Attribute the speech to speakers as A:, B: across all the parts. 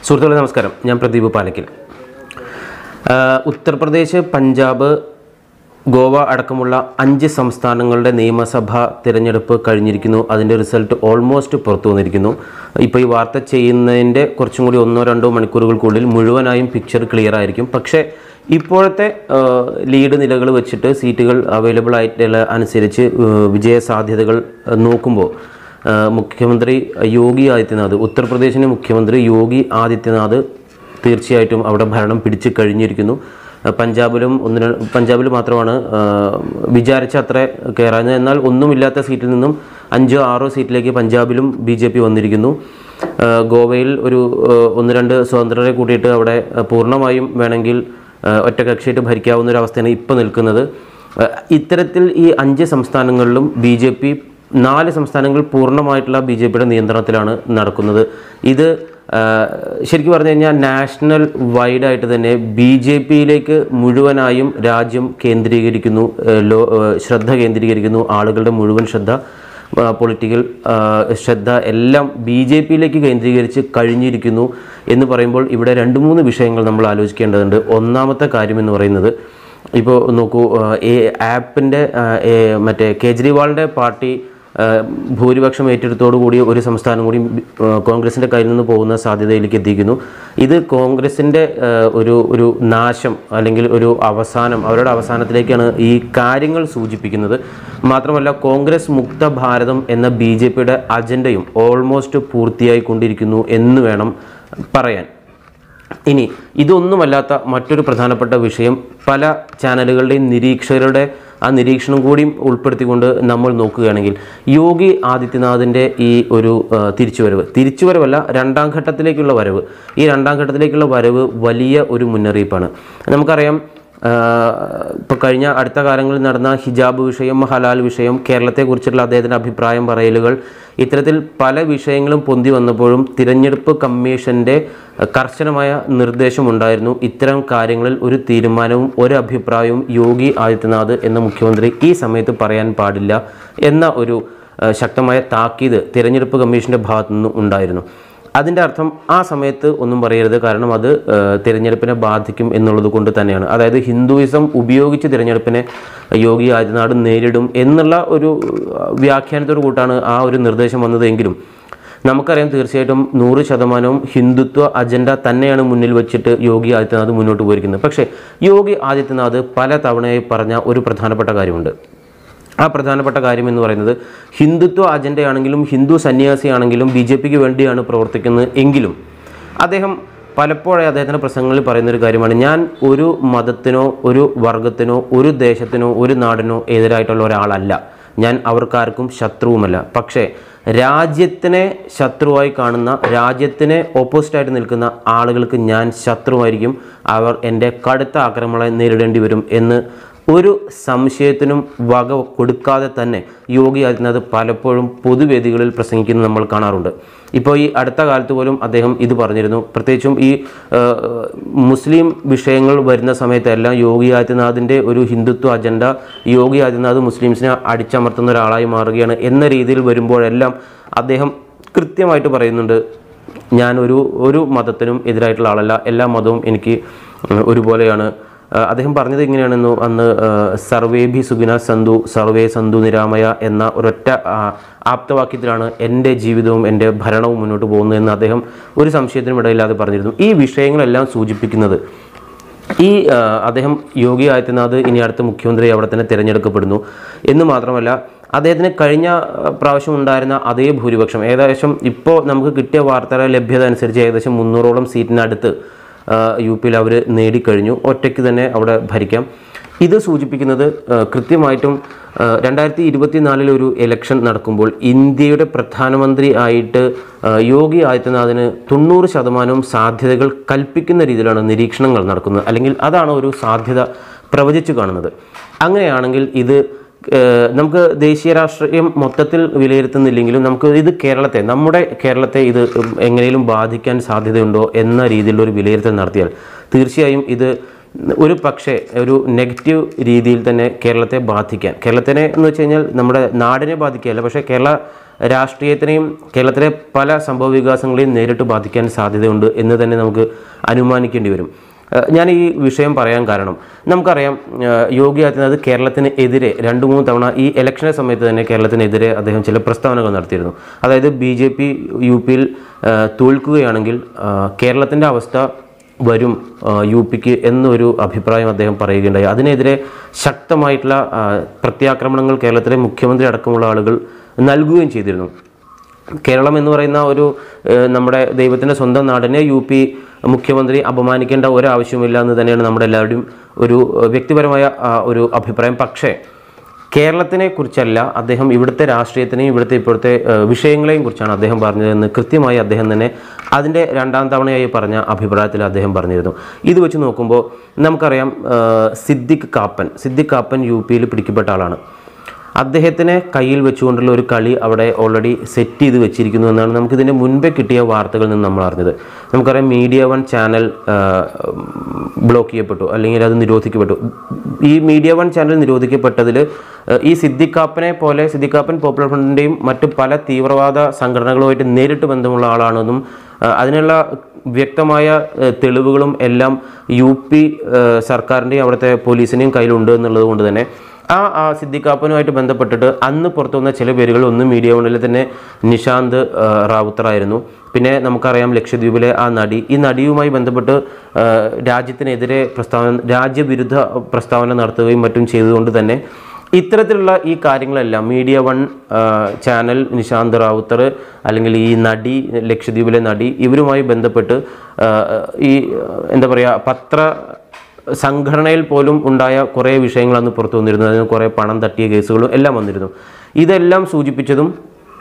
A: സുഹൃത്തുക്കളെ നമസ്കാരം ഞാൻ പ്രദീപ് പാലക്കിൽ ആഹ് ഉത്തർപ്രദേശ് പഞ്ചാബ് ഗോവ അടക്കമുള്ള അഞ്ച് സംസ്ഥാനങ്ങളുടെ നിയമസഭാ തിരഞ്ഞെടുപ്പ് കഴിഞ്ഞിരിക്കുന്നു അതിൻ്റെ റിസൾട്ട് ഓൾമോസ്റ്റ് പുറത്തു വന്നിരിക്കുന്നു ഇപ്പോൾ ഈ വാർത്ത ചെയ്യുന്നതിൻ്റെ കുറച്ചും കൂടി ഒന്നോ രണ്ടോ മണിക്കൂറുകൾക്കുള്ളിൽ മുഴുവനായും പിക്ചർ ക്ലിയർ ആയിരിക്കും പക്ഷേ ഇപ്പോഴത്തെ ആഹ് ലീഡ് നിലകൾ വെച്ചിട്ട് സീറ്റുകൾ അവൈലബിൾ ആയിട്ടുള്ള അനുസരിച്ച് ആഹ് വിജയ സാധ്യതകൾ ആഹ് നോക്കുമ്പോൾ ആഹ് മുഖ്യമന്ത്രി യോഗി ആദിത്യനാഥ് ഉത്തർപ്രദേശിൻ്റെ മുഖ്യമന്ത്രി യോഗി ആദിത്യനാഥ് തീർച്ചയായിട്ടും അവിടെ ഭരണം പിടിച്ചു കഴിഞ്ഞിരിക്കുന്നു ആഹ് പഞ്ചാബിലും ഒന്ന് രണ്ട് പഞ്ചാബിൽ മാത്രമാണ് ആഹ് വിചാരിച്ച അത്ര കയറാഞ്ഞത് എന്നാൽ ഒന്നുമില്ലാത്ത സീറ്റിൽ നിന്നും അഞ്ചോ ആറോ സീറ്റിലേക്ക് പഞ്ചാബിലും ബി ജെ പി വന്നിരിക്കുന്നു ആഹ് ഗോവയിൽ ഒരു ആഹ് ഒന്ന് രണ്ട് സ്വതന്ത്രരെ കൂട്ടിയിട്ട് അവിടെ ആഹ് പൂർണ്ണമായും വേണമെങ്കിൽ ആഹ് ഒറ്റകക്ഷിയായിട്ട് ഭരിക്കാവുന്ന ഒരു അവസ്ഥയാണ് ഇപ്പോൾ നിൽക്കുന്നത് ആഹ് ഇത്തരത്തിൽ ഈ അഞ്ച് സംസ്ഥാനങ്ങളിലും ബി ജെ പി നാല് സംസ്ഥാനങ്ങൾ പൂർണ്ണമായിട്ടുള്ള ബി ജെ പിയുടെ നിയന്ത്രണത്തിലാണ് നടക്കുന്നത് ഇത് ആഹ് ശരിക്കും പറഞ്ഞു കഴിഞ്ഞാൽ നാഷണൽ വൈഡായിട്ട് തന്നെ ബി ജെ പിയിലേക്ക് മുഴുവനായും രാജ്യം കേന്ദ്രീകരിക്കുന്നു ആഹ് ലോ ആഹ് ശ്രദ്ധ കേന്ദ്രീകരിക്കുന്നു ആളുകളുടെ മുഴുവൻ ശ്രദ്ധ പൊളിറ്റിക്കൽ ശ്രദ്ധ എല്ലാം ബി ജെ പിയിലേക്ക് കേന്ദ്രീകരിച്ച് കഴിഞ്ഞിരിക്കുന്നു എന്ന് പറയുമ്പോൾ ഇവിടെ രണ്ട് മൂന്ന് വിഷയങ്ങൾ നമ്മൾ ആലോചിക്കേണ്ടതുണ്ട് ഒന്നാമത്തെ കാര്യം എന്ന് പറയുന്നത് ഇപ്പോൾ നോക്കൂ ഈ ആപ്പിൻ്റെ മറ്റേ കേജ്രിവാളിൻ്റെ പാർട്ടി ആ, ഭൂരിപക്ഷം ഏറ്റെടുത്തോടുകൂടി ഒരു സംസ്ഥാനം കൂടി ആ, കോൺഗ്രസിൻ്റെ കയ്യിൽ നിന്ന് പോകുന്ന സാധ്യതയിലേക്ക് എത്തിക്കുന്നു ഇത് കോൺഗ്രസിൻ്റെ ആ, ഒരു ഒരു നാശം അല്ലെങ്കിൽ ഒരു അവസാനം അവരുടെ അവസാനത്തിലേക്കാണ് ഈ കാര്യങ്ങൾ സൂചിപ്പിക്കുന്നത് മാത്രമല്ല കോൺഗ്രസ് മുക്ത ഭാരതം എന്ന ബി ജെ പിയുടെ അജണ്ടയും ഓൾമോസ്റ്റ് പൂർത്തിയായിക്കൊണ്ടിരിക്കുന്നു എന്ന് വേണം പറയാൻ ഇനി ഇതൊന്നുമല്ലാത്ത മറ്റൊരു പ്രധാനപ്പെട്ട വിഷയം പല ചാനലുകളുടെയും നിരീക്ഷകരുടെ ആ നിരീക്ഷണം കൂടിയും ഉൾപ്പെടുത്തിക്കൊണ്ട് നമ്മൾ നോക്കുകയാണെങ്കിൽ യോഗി ആദിത്യനാഥിൻ്റെ ഈ ഒരു ആ, തിരിച്ചുവരവ് തിരിച്ചുവരവല്ല രണ്ടാം ഘട്ടത്തിലേക്കുള്ള വരവ് ഈ രണ്ടാം ഘട്ടത്തിലേക്കുള്ള വരവ് വലിയ ഒരു മുന്നറിയിപ്പാണ് നമുക്കറിയാം ഇപ്പോൾ കഴിഞ്ഞ അടുത്ത കാലങ്ങളിൽ നടന്ന ഹിജാബ് വിഷയം ഹലാൽ വിഷയം കേരളത്തെക്കുറിച്ചുള്ള അദ്ദേഹത്തിൻ്റെ അഭിപ്രായം പറയലുകൾ ഇത്തരത്തിൽ പല വിഷയങ്ങളും പൊന്തി വന്നപ്പോഴും തിരഞ്ഞെടുപ്പ് കമ്മീഷൻ്റെ കർശനമായ നിർദ്ദേശമുണ്ടായിരുന്നു ഇത്തരം കാര്യങ്ങളിൽ ഒരു തീരുമാനവും ഒരു അഭിപ്രായവും യോഗി ആദിത്യനാഥ് എന്ന മുഖ്യമന്ത്രി ഈ സമയത്ത് പറയാൻ പാടില്ല എന്ന ഒരു ആ, ശക്തമായ താക്കീത് തിരഞ്ഞെടുപ്പ് കമ്മീഷൻ്റെ ഭാഗത്തു നിന്നും ഉണ്ടായിരുന്നു അതിൻ്റെ അർത്ഥം ആ സമയത്ത് ഒന്നും പറയരുത് കാരണം അത് ആ, തിരഞ്ഞെടുപ്പിനെ ബാധിക്കും എന്നുള്ളത് കൊണ്ട് തന്നെയാണ് അതായത് ഹിന്ദുയിസം ഉപയോഗിച്ച് തിരഞ്ഞെടുപ്പിനെ യോഗി ആദിത്യനാഥ് നേരിടും എന്നുള്ള ഒരു ആ, വ്യാഖ്യാനത്തോടു കൂട്ടാണ് ആ ഒരു നിർദ്ദേശം വന്നതെങ്കിലും നമുക്കറിയാം തീർച്ചയായിട്ടും നൂറ് ശതമാനവും ഹിന്ദുത്വ അജണ്ട തന്നെയാണ് മുന്നിൽ വെച്ചിട്ട് യോഗി ആദിത്യനാഥ് മുന്നോട്ട് പോയിരിക്കുന്നത് പക്ഷേ യോഗി ആദിത്യനാഥ് പല തവണയായി പറഞ്ഞ ഒരു പ്രധാനപ്പെട്ട കാര്യമുണ്ട് ആ പ്രധാനപ്പെട്ട കാര്യം എന്ന് പറയുന്നത് ഹിന്ദുത്വ അജണ്ടയാണെങ്കിലും ഹിന്ദു സന്യാസിയാണെങ്കിലും ബി ജെ പിക്ക് വേണ്ടിയാണ് പ്രവർത്തിക്കുന്നത് എങ്കിലും അദ്ദേഹം പലപ്പോഴായി അദ്ദേഹത്തിൻ്റെ പ്രസംഗങ്ങളിൽ പറയുന്നൊരു കാര്യമാണ് ഞാൻ ഒരു മതത്തിനോ ഒരു വർഗത്തിനോ ഒരു ദേശത്തിനോ ഒരു നാടിനോ എതിരായിട്ടുള്ള ഒരാളല്ല ഞാൻ അവർക്കാർക്കും ശത്രുവുമല്ല പക്ഷേ രാജ്യത്തിനെ ശത്രുവായി കാണുന്ന രാജ്യത്തിനെ ഓപ്പോസിറ്റായിട്ട് നിൽക്കുന്ന ആളുകൾക്ക് ഞാൻ ശത്രുവായിരിക്കും അവർ എൻ്റെ കടുത്ത ആക്രമണങ്ങളെ നേരിടേണ്ടി വരും എന്ന് ഒരു സംശയത്തിനും വക കൊടുക്കാതെ തന്നെ യോഗി ആദിത്യനാഥ് പലപ്പോഴും പൊതുവേദികളിൽ പ്രസംഗിക്കുന്നത് നമ്മൾ കാണാറുണ്ട് ഇപ്പോൾ ഈ അടുത്ത കാലത്ത് പോലും അദ്ദേഹം ഇത് പറഞ്ഞിരുന്നു പ്രത്യേകിച്ചും ഈ ആ, മുസ്ലിം വിഷയങ്ങൾ വരുന്ന സമയത്തെല്ലാം യോഗി ആദിത്യനാഥിൻ്റെ ഒരു ഹിന്ദുത്വ അജണ്ട യോഗി ആദിത്യനാഥ് മുസ്ലിംസിനെ അടിച്ചമർത്തുന്ന ഒരാളായി മാറുകയാണ് എന്ന രീതിയിൽ വരുമ്പോഴെല്ലാം അദ്ദേഹം കൃത്യമായിട്ട് പറയുന്നുണ്ട് ഞാൻ ഒരു ഒരു മതത്തിനും എതിരായിട്ടുള്ള ആളല്ല എല്ലാ മതവും എനിക്ക് ഉം, ഒരുപോലെയാണ് ആ, അദ്ദേഹം പറഞ്ഞത് ഇങ്ങനെയാണെന്നു അന്ന് ആ, സർവേഭി സുഖിന സന്തു സർവേ സന്തു നിരാമയ എന്ന ഒരൊറ്റ ആ, ആപ്തവാക്യത്തിലാണ് എൻ്റെ ജീവിതവും എൻ്റെ ഭരണവും മുന്നോട്ട് പോകുന്നതെന്ന് അദ്ദേഹം ഒരു സംശയത്തിനും ഇടയില്ലാതെ പറഞ്ഞിരുന്നു ഈ വിഷയങ്ങളെല്ലാം സൂചിപ്പിക്കുന്നത് ഈ ആ, അദ്ദേഹം യോഗി ആദിത്യനാഥ് ഇനി അടുത്ത മുഖ്യമന്ത്രി അവിടെ തന്നെ തിരഞ്ഞെടുക്കപ്പെടുന്നു എന്ന് മാത്രമല്ല അദ്ദേഹത്തിന് കഴിഞ്ഞ ആ, പ്രാവശ്യം ഉണ്ടായിരുന്ന അതേ ഭൂരിപക്ഷം ഏകദേശം ഇപ്പോൾ നമുക്ക് കിട്ടിയ വാർത്തയുടെ ലഭ്യത അനുസരിച്ച് ഏകദേശം മുന്നൂറോളം സീറ്റിനടുത്ത് ആ, യു പിയിൽ അവർ നേടിക്കഴിഞ്ഞു ഒറ്റയ്ക്ക് തന്നെ അവിടെ ഭരിക്കാം ഇത് സൂചിപ്പിക്കുന്നത് ആ, കൃത്യമായിട്ടും ആ, രണ്ടായിരത്തി ഇരുപത്തിനാലിൽ ഒരു ഇലക്ഷൻ നടക്കുമ്പോൾ ഇന്ത്യയുടെ പ്രധാനമന്ത്രി ആയിട്ട് ആ, യോഗി ആദിത്യനാഥിന് തൊണ്ണൂറ് ശതമാനവും സാധ്യതകൾ കൽപ്പിക്കുന്ന രീതിയിലാണ് നിരീക്ഷണങ്ങൾ നടക്കുന്നത് അല്ലെങ്കിൽ അതാണ് ഒരു സാധ്യത പ്രവചിച്ചു കാണുന്നത് അങ്ങനെയാണെങ്കിൽ ഇത് ഏഹ് നമുക്ക് ദേശീയ രാഷ്ട്രീയം മൊത്തത്തിൽ വിലയിരുത്തുന്നില്ലെങ്കിലും നമുക്ക് ഇത് കേരളത്തെ നമ്മുടെ കേരളത്തെ ഇത് എങ്ങനെയും ബാധിക്കാൻ സാധ്യതയുണ്ടോ എന്ന രീതിയിലുള്ള ഒരു വിലയിരുത്തൽ നടത്തിയാൽ തീർച്ചയായും ഇത് ഒരു പക്ഷേ ഒരു നെഗറ്റീവ് രീതിയിൽ തന്നെ കേരളത്തെ ബാധിക്കാൻ കേരളത്തിനെ എന്ന് വെച്ച് കഴിഞ്ഞാൽ നമ്മുടെ നാടിനെ ബാധിക്കുകയല്ല പക്ഷേ കേരള രാഷ്ട്രീയത്തിനെയും കേരളത്തിലെ പല സംഭവ വികാസങ്ങളെയും നേരിട്ട് ബാധിക്കാൻ സാധ്യതയുണ്ട് എന്ന് തന്നെ നമുക്ക് അനുമാനിക്കേണ്ടി വരും ഏഹ് ഞാൻ ഈ വിഷയം പറയാൻ കാരണം നമുക്കറിയാം ഏഹ് യോഗി ആദിത്യനാഥ് കേരളത്തിന് എതിരെ രണ്ട് മൂന്ന് തവണ ഈ ഇലക്ഷനെ സമയത്ത് തന്നെ കേരളത്തിനെതിരെ അദ്ദേഹം ചില പ്രസ്താവനകൾ നടത്തിയിരുന്നു അതായത് ബി ജെ പി യു പിയിൽ തോൽക്കുകയാണെങ്കിൽ ഏഹ് കേരളത്തിൻ്റെ അവസ്ഥ വരും ആ, യു പിക്ക് എന്നൊരു അഭിപ്രായം അദ്ദേഹം പറയുകയുണ്ടായി അതിനെതിരെ ശക്തമായിട്ടുള്ള ആ, പ്രത്യാക്രമണങ്ങൾ കേരളത്തിലെ മുഖ്യമന്ത്രി അടക്കമുള്ള ആളുകൾ നൽകുകയും ചെയ്തിരുന്നു കേരളം എന്ന് പറയുന്ന ഒരു ഏഹ്, നമ്മുടെ ദൈവത്തിൻ്റെ സ്വന്തം നാടിനെ യു പി മുഖ്യമന്ത്രി അപമാനിക്കേണ്ട ഒരാവശ്യമില്ല എന്ന് തന്നെയാണ് നമ്മുടെ എല്ലാവരുടെയും ഒരു ഏഹ്, വ്യക്തിപരമായ ആ, ഒരു അഭിപ്രായം പക്ഷേ കേരളത്തിനെ കുറിച്ചല്ല അദ്ദേഹം ഇവിടുത്തെ രാഷ്ട്രീയത്തിനെയും ഇവിടുത്തെ ഇപ്പോഴത്തെ ഏഹ്, വിഷയങ്ങളെയും കുറിച്ചാണ് അദ്ദേഹം പറഞ്ഞതെന്ന് കൃത്യമായി അദ്ദേഹം തന്നെ അതിൻ്റെ രണ്ടാം തവണയായി പറഞ്ഞ അഭിപ്രായത്തിൽ അദ്ദേഹം പറഞ്ഞിരുന്നു ഇത് വെച്ച് നോക്കുമ്പോൾ നമുക്കറിയാം ഏഹ്, സിദ്ദിഖ് കാപ്പൻ സിദ്ദിഖ് കാപ്പൻ യു പിയിൽ പിടിക്കപ്പെട്ട ആളാണ് അദ്ദേഹത്തിനെ കയ്യിൽ വെച്ചുകൊണ്ടുള്ള ഒരു കളി അവിടെ ഓൾറെഡി സെറ്റ് ചെയ്ത് വെച്ചിരിക്കുന്നു എന്നാണ് നമുക്കിതിൻ്റെ മുൻപേ കിട്ടിയ വാർത്തകളിൽ നിന്ന് നമ്മൾ അറിഞ്ഞത് നമുക്കറിയാം മീഡിയ വൺ ചാനൽ ബ്ലോക്ക് ചെയ്യപ്പെട്ടു അല്ലെങ്കിൽ അത് നിരോധിക്കപ്പെട്ടു ഈ മീഡിയ വൺ ചാനൽ നിരോധിക്കപ്പെട്ടതിൽ ഈ സിദ്ദിഖാപ്പനെ പോലെ സിദ്ദിഖാപ്പൻ പോപ്പുലർ ഫ്രണ്ടിൻ്റെയും മറ്റു പല തീവ്രവാദ സംഘടനകളുമായിട്ട് നേരിട്ട് ബന്ധമുള്ള ആളാണെന്നും ആ, അതിനുള്ള വ്യക്തമായ ഏഹ്, തെളിവുകളും എല്ലാം യു പി ഏഹ്, സർക്കാരിൻ്റെയും അവിടുത്തെ പോലീസിൻ്റെയും കയ്യിലുണ്ട് എന്നുള്ളത് കൊണ്ട് തന്നെ ആ ആ സിദ്ദിഖാപ്പനുമായിട്ട് ബന്ധപ്പെട്ടിട്ട് അന്ന് പുറത്തു വന്ന ചില പേരുകൾ ഒന്ന് മീഡിയ വണ്ണിൽ തന്നെ നിഷാന്ത് ആ, റാവുത്തറായിരുന്നു പിന്നെ നമുക്കറിയാം ലക്ഷദ്വീപിലെ ആ നടി ഈ നടിയുമായി ബന്ധപ്പെട്ട് ആ, രാജ്യത്തിനെതിരെ പ്രസ്താവന രാജ്യവിരുദ്ധ പ്രസ്താവന നടത്തുകയും മറ്റും ചെയ്തുകൊണ്ട് തന്നെ ഇത്തരത്തിലുള്ള ഈ കാര്യങ്ങളെല്ലാം മീഡിയ വൺ ആ, ചാനൽ നിശാന്ത് റാവുത്തർ അല്ലെങ്കിൽ ഈ നടി ലക്ഷദ്വീപിലെ നടി ഇവരുമായി ബന്ധപ്പെട്ട് ആ, ഈ എന്താ പറയുക പത്ര സംഘടനയിൽ പോലും ഉണ്ടായ കുറേ വിഷയങ്ങൾ അന്ന് പുറത്തു വന്നിരുന്നു അതിന് കുറേ പണം തട്ടിയ കേസുകളും എല്ലാം വന്നിരുന്നു ഇതെല്ലാം സൂചിപ്പിച്ചതും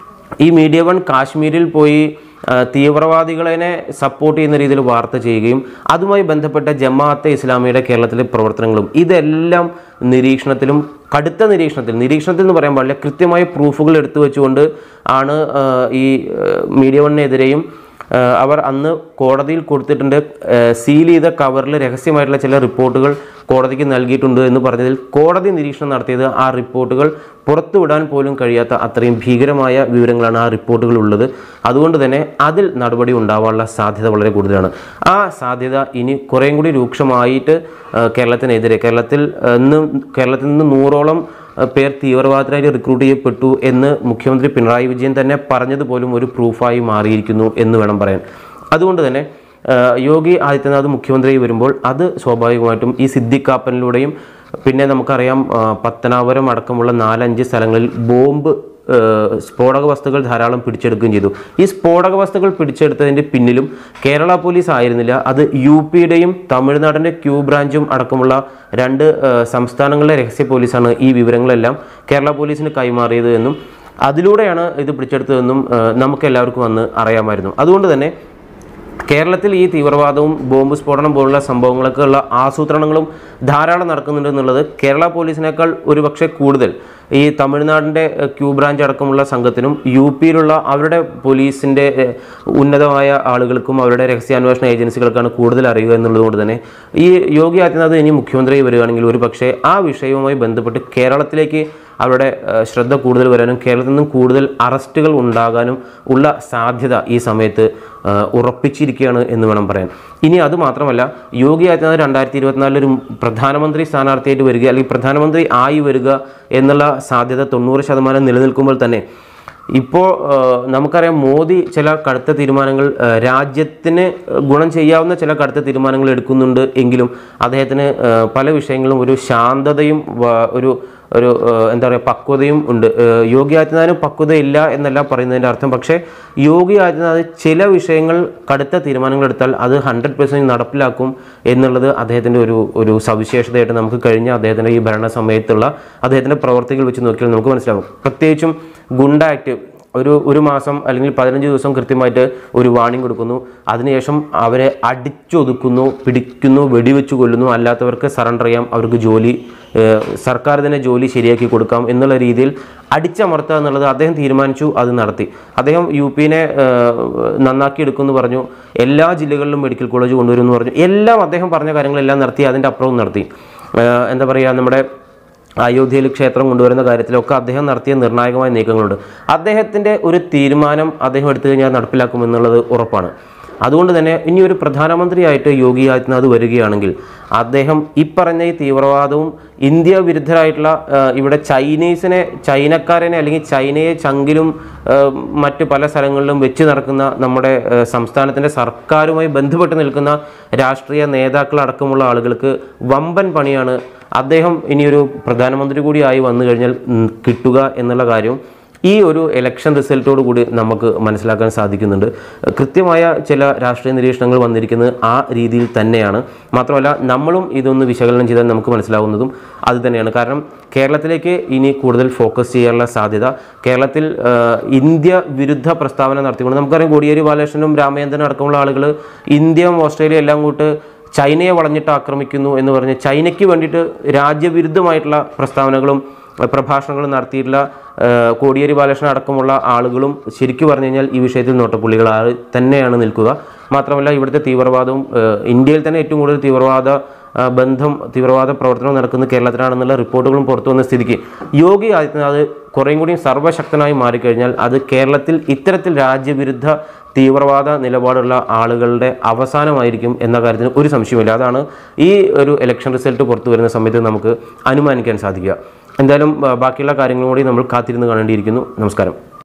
A: ഈ മീഡിയ വൺ കാശ്മീരിൽ പോയി ആ, തീവ്രവാദികളെ സപ്പോർട്ട് ചെയ്യുന്ന രീതിയിൽ വാർത്ത ചെയ്യുകയും അതുമായി ബന്ധപ്പെട്ട ജമാഅത്തെ ഇസ്ലാമിയുടെ കേരളത്തിലെ പ്രവർത്തനങ്ങളും ഇതെല്ലാം നിരീക്ഷണത്തിലും കടുത്ത നിരീക്ഷണത്തിൽ നിരീക്ഷണത്തിൽ എന്ന് പറയാൻ പാടില്ല കൃത്യമായ പ്രൂഫുകൾ എടുത്തു വെച്ചുകൊണ്ട് ആണ് ആ, ഈ ആ, മീഡിയ വണ്ണിനെതിരെയും ഏഹ് അവർ അന്ന് കോടതിയിൽ കൊടുത്തിട്ടുണ്ട് ഏഹ് സീൽ ചെയ്ത കവറിൽ രഹസ്യമായിട്ടുള്ള ചില റിപ്പോർട്ടുകൾ കോടതിക്ക് നൽകിയിട്ടുണ്ട് എന്ന് പറഞ്ഞതിൽ കോടതി നിരീക്ഷണം നടത്തിയത് ആ റിപ്പോർട്ടുകൾ പുറത്തുവിടാൻ പോലും കഴിയാത്ത അത്രയും ഭീകരമായ വിവരങ്ങളാണ് ആ റിപ്പോർട്ടുകൾ ഉള്ളത് അതുകൊണ്ട് തന്നെ അതിൽ നടപടി ഉണ്ടാവാനുള്ള സാധ്യത വളരെ കൂടുതലാണ് ആ സാധ്യത ഇനി കുറേയും കൂടി രൂക്ഷമായിട്ട് ഏഹ് കേരളത്തിനെതിരെ കേരളത്തിൽ ഏഹ് ഇന്ന് കേരളത്തിൽ നിന്ന് നൂറോളം ഏഹ് പേർ തീവ്രവാദത്തിനായി റിക്രൂട്ട് ചെയ്യപ്പെട്ടു എന്ന് മുഖ്യമന്ത്രി പിണറായി വിജയൻ തന്നെ പറഞ്ഞതുപോലും ഒരു പ്രൂഫായി മാറിയിരിക്കുന്നു എന്ന് വേണം പറയാൻ അതുകൊണ്ട് തന്നെ ഏഹ് യോഗി ആദിത്യനാഥ് മുഖ്യമന്ത്രിയായി വരുമ്പോൾ അത് സ്വാഭാവികമായിട്ടും ഈ സിദ്ദിഖാപ്പനിലൂടെയും പിന്നെ നമുക്കറിയാം ആ, പത്തനാപുരം അടക്കമുള്ള നാലഞ്ച് സ്ഥലങ്ങളിൽ ബോംബ് ഏഹ് സ്ഫോടക വസ്തുക്കൾ ധാരാളം പിടിച്ചെടുക്കുകയും ചെയ്തു ഈ സ്ഫോടക വസ്തുക്കൾ പിടിച്ചെടുത്തതിൻ്റെ പിന്നിലും കേരള പോലീസ് ആയിരുന്നില്ല അത് യു പിയുടെയും തമിഴ്നാടിൻ്റെ ക്യൂ ബ്രാഞ്ചും അടക്കമുള്ള രണ്ട് ഏഹ് സംസ്ഥാനങ്ങളിലെ രഹസ്യ പോലീസാണ് ഈ വിവരങ്ങളെല്ലാം കേരള പോലീസിന് കൈമാറിയത് എന്നും അതിലൂടെയാണ് ഇത് പിടിച്ചെടുത്തതെന്നും ഏഹ് നമുക്ക് എല്ലാവർക്കും അന്ന് അറിയാമായിരുന്നു അതുകൊണ്ട് തന്നെ കേരളത്തിൽ ഈ തീവ്രവാദവും ബോംബ് സ്ഫോടനം പോലുള്ള സംഭവങ്ങളൊക്കെ ഉള്ള ആസൂത്രണങ്ങളും ധാരാളം നടക്കുന്നുണ്ട് എന്നുള്ളത് കേരള പോലീസിനേക്കാൾ ഒരുപക്ഷെ കൂടുതൽ ഈ തമിഴ്നാടിൻ്റെ ഏഹ്, ക്യൂ ബ്രാഞ്ച് അടക്കമുള്ള സംഘത്തിനും യു പിയിലുള്ള അവരുടെ പോലീസിൻ്റെ ഏഹ്, ഉന്നതമായ ആളുകൾക്കും അവരുടെ രഹസ്യാന്വേഷണ ഏജൻസികൾക്കാണ് കൂടുതൽ അറിയുക എന്നുള്ളത് കൊണ്ട് തന്നെ ഈ യോഗി ആദിത്യനാഥ് ഇനി മുഖ്യമന്ത്രി വരികയാണെങ്കിൽ ഒരുപക്ഷെ ആ വിഷയവുമായി ബന്ധപ്പെട്ട് കേരളത്തിലേക്ക് അവരുടെ ഏഹ്, ശ്രദ്ധ കൂടുതൽ വരാനും കേരളത്തിൽ നിന്നും കൂടുതൽ അറസ്റ്റുകൾ ഉണ്ടാകാനും ഉള്ള സാധ്യത ഈ സമയത്ത് ഏഹ്, ഉറപ്പിച്ചിരിക്കുകയാണ് എന്ന് വേണം പറയാൻ ഇനി അത് മാത്രമല്ല യോഗി ആദിത്യനാഥ് രണ്ടായിരത്തി ഇരുപത്തിനാലിൽ ഒരു പ്രധാനമന്ത്രി സ്ഥാനാർത്ഥിയായിട്ട് വരിക അല്ലെങ്കിൽ പ്രധാനമന്ത്രി ആയി വരിക എന്നുള്ള സാധ്യത തൊണ്ണൂറ് ശതമാനം നിലനിൽക്കുമ്പോൾ തന്നെ ഇപ്പോൾ നമുക്കറിയാം മോദി ചില കടുത്ത തീരുമാനങ്ങൾ ആ, രാജ്യത്തിന് ഗുണം ചെയ്യാവുന്ന ചില കടുത്ത തീരുമാനങ്ങൾ എടുക്കുന്നുണ്ട് എങ്കിലും അദ്ദേഹത്തിന് ആ, പല വിഷയങ്ങളും ഒരു ശാന്തതയും വ- ഒരു ഒരു ആ, എന്താ പറയുക പക്വതയും ഉണ്ട് ആ, യോഗി ആദിത്യനാഥിന് പക്വതയില്ല എന്നല്ല പറയുന്നതിൻ്റെ അർത്ഥം പക്ഷേ യോഗി ആദിത്യനാഥ് ചില വിഷയങ്ങൾ കടുത്ത തീരുമാനങ്ങൾ എടുത്താൽ അത് ഹൺഡ്രഡ് പെർസെൻറ്റ് നടപ്പിലാക്കും എന്നുള്ളത് അദ്ദേഹത്തിൻ്റെ ഒരു ഒരു സവിശേഷതയായിട്ട് നമുക്ക് കഴിഞ്ഞ അദ്ദേഹത്തിൻ്റെ ഈ ഭരണ സമയത്തുള്ള അദ്ദേഹത്തിൻ്റെ പ്രവർത്തികൾ വെച്ച് നോക്കിയാൽ നമുക്ക് മനസ്സിലാവും പ്രത്യേകിച്ചും ഗുണ്ട ആക്ട് ഒരു ഒരു മാസം അല്ലെങ്കിൽ പതിനഞ്ച് ദിവസം കൃത്യമായിട്ട് ഒരു വാണിംഗ് കൊടുക്കുന്നു അതിനുശേഷം അവരെ അടിച്ചൊതുക്കുന്നു പിടിക്കുന്നു വെടിവെച്ച് കൊല്ലുന്നു അല്ലാത്തവർക്ക് സറണ്ടർ ചെയ്യാം അവർക്ക് ജോലി ഏഹ്, സർക്കാർ തന്നെ ജോലി ശരിയാക്കി കൊടുക്കാം എന്നുള്ള രീതിയിൽ അടിച്ചമർത്തുക എന്നുള്ളത് അദ്ദേഹം തീരുമാനിച്ചു അത് നടത്തി അദ്ദേഹം യു പിനെ നന്നാക്കി എടുക്കുമെന്ന് പറഞ്ഞു എല്ലാ ജില്ലകളിലും മെഡിക്കൽ കോളേജ് കൊണ്ടുവരുമെന്ന് പറഞ്ഞു എല്ലാം അദ്ദേഹം പറഞ്ഞ കാര്യങ്ങളെല്ലാം നടത്തി അതിൻ്റെ അപ്പുറവും നടത്തി ഏഹ്, എന്താ പറയുക നമ്മുടെ അയോധ്യയിൽ ക്ഷേത്രം കൊണ്ടുവരുന്ന കാര്യത്തിലൊക്കെ അദ്ദേഹം നടത്തിയ നിർണായകമായ നീക്കങ്ങളുണ്ട് അദ്ദേഹത്തിൻ്റെ ഒരു തീരുമാനം അദ്ദേഹം എടുത്തു കഴിഞ്ഞാൽ നടപ്പിലാക്കുമെന്നുള്ളത് ഉറപ്പാണ് അതുകൊണ്ട് തന്നെ ഇനി ഒരു പ്രധാനമന്ത്രിയായിട്ട് യോഗി ആദിത്യനാഥ് വരികയാണെങ്കിൽ അദ്ദേഹം ഈ പറഞ്ഞ ഈ തീവ്രവാദവും ഇന്ത്യ വിരുദ്ധരായിട്ടുള്ള ആ, ഇവിടെ ചൈനീസിനെ ചൈനക്കാരനെ അല്ലെങ്കിൽ ചൈനയെ ചങ്കിലും ആ, മറ്റ് പല സ്ഥലങ്ങളിലും വെച്ച് നടക്കുന്ന നമ്മുടെ ആ, സംസ്ഥാനത്തിൻ്റെ സർക്കാരുമായി ബന്ധപ്പെട്ട് നിൽക്കുന്ന രാഷ്ട്രീയ നേതാക്കളടക്കമുള്ള ആളുകൾക്ക് വമ്പൻ പണിയാണ് അദ്ദേഹം ഇനിയൊരു പ്രധാനമന്ത്രി കൂടിയായി വന്നു കഴിഞ്ഞാൽ ഉം, കിട്ടുക എന്നുള്ള കാര്യം ഈ ഒരു ഇലക്ഷൻ റിസൾട്ടോട് കൂടി നമുക്ക് മനസ്സിലാക്കാൻ സാധിക്കുന്നുണ്ട് കൃത്യമായ ചില രാഷ്ട്രീയ നിരീക്ഷണങ്ങൾ വന്നിരിക്കുന്നത് ആ രീതിയിൽ തന്നെയാണ് മാത്രമല്ല നമ്മളും ഇതൊന്ന് വിശകലനം ചെയ്താൽ നമുക്ക് മനസ്സിലാവുന്നതും അത് തന്നെയാണ് കാരണം കേരളത്തിലേക്ക് ഇനി കൂടുതൽ ഫോക്കസ് ചെയ്യാനുള്ള സാധ്യത കേരളത്തിൽ ആ, ഇന്ത്യ വിരുദ്ധ പ്രസ്താവന നടത്തിക്കൊണ്ട് നമുക്കറിയാം കോടിയേരി ബാലകൃഷ്ണനും രാമചന്ദ്രനും അടക്കമുള്ള ആളുകൾ ഇന്ത്യയും ഓസ്ട്രേലിയ എല്ലാം കൂട്ട് ചൈനയെ വളഞ്ഞിട്ട് ആക്രമിക്കുന്നു എന്ന് പറഞ്ഞ് ചൈനയ്ക്ക് വേണ്ടിയിട്ട് രാജ്യവിരുദ്ധമായിട്ടുള്ള പ്രസ്താവനകളും അഹ് പ്രഭാഷണങ്ങളും നടത്തിയിട്ടുള്ള ആഹ് കോടിയേരി ബാലകൃഷ്ണൻ അടക്കമുള്ള ആളുകളും ശരിക്കും പറഞ്ഞു കഴിഞ്ഞാൽ ഈ വിഷയത്തിൽ നോട്ടപ്പുള്ളികളായി തന്നെയാണ് നിൽക്കുക മാത്രമല്ല ഇവിടുത്തെ തീവ്രവാദവും ആഹ് ഇന്ത്യയിൽ തന്നെ ഏറ്റവും കൂടുതൽ തീവ്രവാദ ആഹ് ബന്ധം തീവ്രവാദ പ്രവർത്തനം നടക്കുന്നത് കേരളത്തിലാണെന്നുള്ള റിപ്പോർട്ടുകളും പുറത്തു വന്ന സ്ഥിതിക്ക് യോഗി ആദിത്യനാഥ് കുറേയും കൂടി സർവ്വശക്തനായി മാറിക്കഴിഞ്ഞാൽ അത് കേരളത്തിൽ ഇത്തരത്തിൽ രാജ്യവിരുദ്ധ തീവ്രവാദ നിലപാടുള്ള ആളുകളുടെ അവസാനമായിരിക്കും എന്ന കാര്യത്തിന് ഒരു സംശയമില്ല അതാണ് ഈ ഒരു ഇലക്ഷൻ റിസൾട്ട് പുറത്തു വരുന്ന സമയത്ത് നമുക്ക് അനുമാനിക്കാൻ സാധിക്കുക എന്തായാലും ആ, ബാക്കിയുള്ള കാര്യങ്ങളും കൂടി നമ്മൾ കാത്തിരുന്ന് കാണേണ്ടിയിരിക്കുന്നു നമസ്കാരം